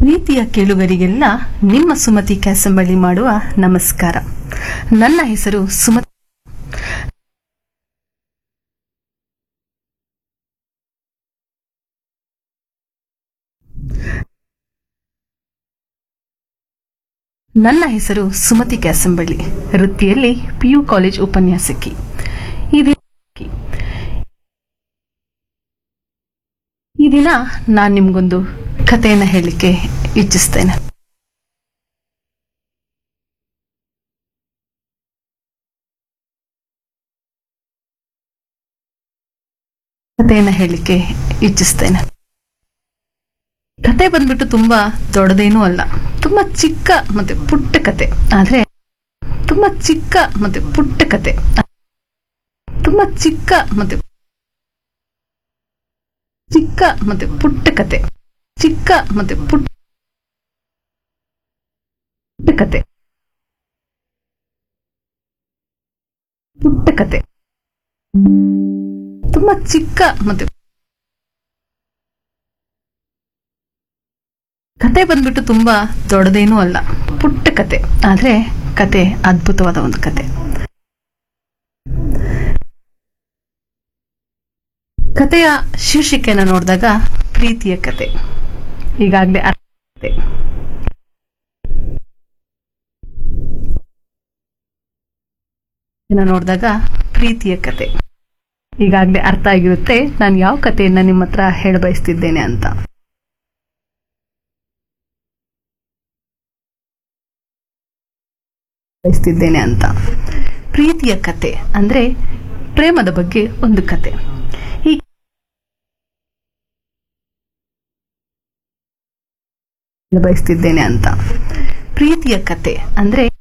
ಪ್ರೀತಿಯ ಕೇಳುಗರಿಗೆಲ್ಲ ನಿಮ್ಮ ಸುಮತಿ ಕ್ಯಾಸಂಬಳ್ಳಿ ಮಾಡುವ ನಮಸ್ಕಾರ ನನ್ನ ಹೆಸರು ಸುಮತಿ ನನ್ನ ಹೆಸರು ಸುಮತಿ ಕ್ಯಾಸಂಬಳ್ಳಿ ವೃತ್ತಿಯಲ್ಲಿ ಪಿಯು ಕಾಲೇಜ್ ಉಪನ್ಯಾಸಕಿ ಈ ದಿನ ಈ ದಿನ ನಾನು ನಿಮ್ಗೊಂದು ಕಥೆಯನ್ನು ಹೇಳಲಿಕ್ಕೆ ಇಚ್ಛಿಸ್ತೇನೆ ಕಥೆಯನ್ನು ಹೇಳಲಿಕ್ಕೆ ಇಚ್ಛಿಸ್ತೇನೆ ಕತೆ ಬಂದ್ಬಿಟ್ಟು ತುಂಬಾ ದೊಡ್ಡದೇನೂ ಅಲ್ಲ ತುಂಬಾ ಚಿಕ್ಕ ಮತ್ತೆ ಪುಟ್ಟ ಕತೆ ಆದ್ರೆ ತುಂಬಾ ಚಿಕ್ಕ ಮತ್ತೆ ಪುಟ್ಟ ಕತೆ ತುಂಬಾ ಚಿಕ್ಕ ಮತ್ತೆ ಚಿಕ್ಕ ಮತ್ತೆ ಪುಟ್ಟ ಕತೆ ಚಿಕ್ಕ ಮತ್ತೆ ಪುಟ್ಟ ಪುಟ್ಟ ಕತೆ ಪುಟ್ಟ ಕತೆ ತುಂಬಾ ಚಿಕ್ಕ ಮತ್ತೆ ಕತೆ ಬಂದ್ಬಿಟ್ಟು ತುಂಬಾ ದೊಡ್ಡದೇನೂ ಅಲ್ಲ ಪುಟ್ಟ ಕತೆ ಆದ್ರೆ ಕತೆ ಅದ್ಭುತವಾದ ಒಂದು ಕತೆ ಕತೆಯ ಶೀರ್ಷಿಕೆಯನ್ನು ನೋಡಿದಾಗ ಪ್ರೀತಿಯ ಕತೆ ಈಗಾಗಲೇ ಅರ್ಥ ಆಗಿದೆ. ಇದನ್ನ ನೋಡಿದಾಗ ಪ್ರೀತಿಯ ಕತೆ ಈಗಾಗಲೇ ಅರ್ಥ ಆಗಿರುತ್ತೆ ನಾನು ಯಾವ ಕಥೆಯನ್ನ ನಿಮ್ಮ ಹತ್ರ ಹೇಳ ಬಯಸ್ತಿದ್ದೇನೆ ಅಂತ ಬಯಸ್ತಿದ್ದೇನೆ ಅಂತ ಪ್ರೀತಿಯ ಕತೆ ಅಂದ್ರೆ ಪ್ರೇಮದ ಬಗ್ಗೆ ಒಂದು ಕತೆ ಈ ಬಯಸ್ತಿದ್ದೇನೆ ಅಂತ ಪ್ರೀತಿಯ ಕತೆ ಅಂದ್ರೆ